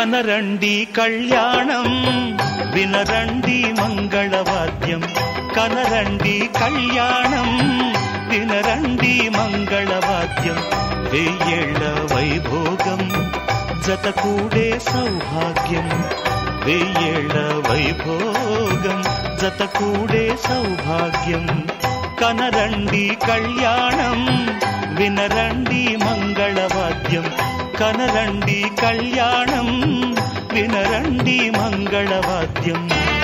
కనరండి కళ్యాణం వినరండి మంగళవాద్యం కనరండి కళ్యాణం వినరండి మంగళవాద్యం వెయ్యేళ్ల వైభోగం జత కూడే సౌభాగ్యం వెయ్యేళ్ల వైభోగం జత కూడే సౌభాగ్యం కనరండి కళ్యాణం వినరండి మంగళవాద్యం కనరండి కళ్యాణం వినరండి మంగళవాద్యం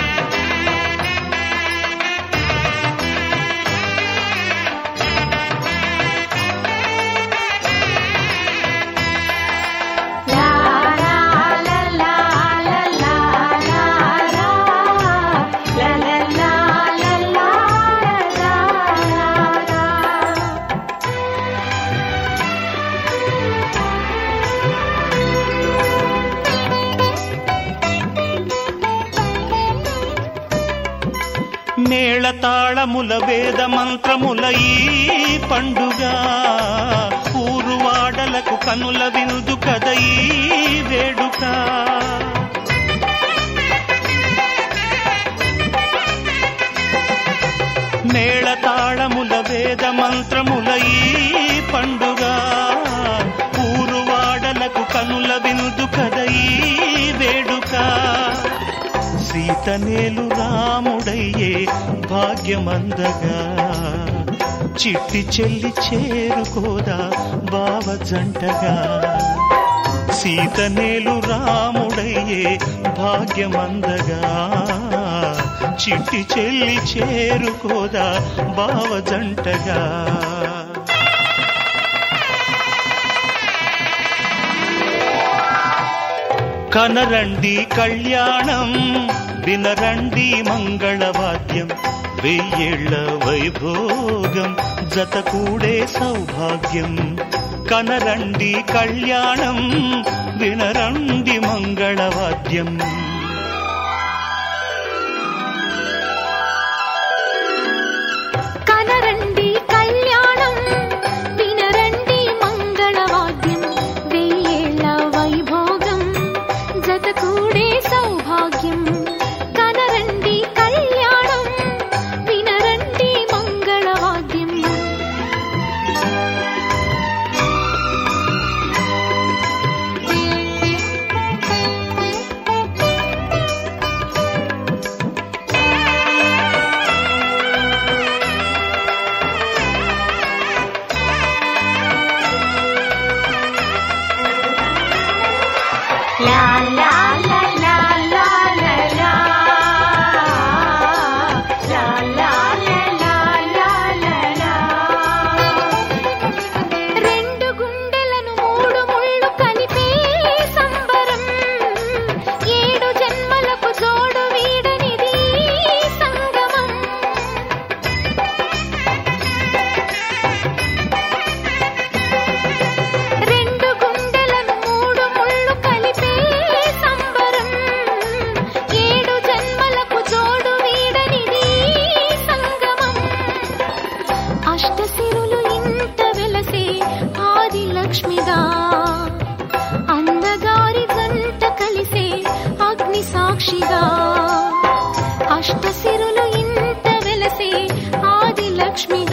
మేళతాళముల వేద మంత్రముల ఈ పండుగ ఊరువాడలకు కనుల విందు కద ఈ వేడుక మేళతాళముల వేద మంత్రముల ఈ పండుగ ఊరువాడలకు కనుల విందు కద ఈ వేడుక సీతనేలు రాముడయ్యే భాగ్యమందగా చిట్టి చెల్లి చేరుకోదా బావ జంటగా సీతనేలు రాముడయ్యే భాగ్యమందగా చిట్టి చెల్లి చేరుకోదా బావ జంటగా కనరండి కళ్యాణం వినరండి మంగళవాద్యం వెయ్యేళ్ల వైభోగం జత కూడే సౌభాగ్యం కనరండి కళ్యాణం వినరండి మంగళవాద్యం కనరండి కళ్యాణం వినరండి మంగళవాద్యం వెయ్యేళ్ల వైభోగం జత కూడే సౌభాగ్యం కనరండి కళ్యాణం వినరండి మంగళవాద్యం La la la la la la la La la la la la la la రెండు గుండెలను మూడు ముళ్ళు కలిపే సంబరం ఏడు జన్మలకు జోడు వీడనిది సంగమం రెండు గుండెలను మూడు ముళ్ళు కలిపే సంబరం ఏడు జన్మలకు జోడు వీడనిది సంగమం అష్టసిరులు ఇంత వెలసే ఆది లక్ష్మిగా అందగారి జంట కలిసే అగ్ని సాక్షిగా అష్టసిరులు ఇంత వెలసే ఆది లక్ష్మిగా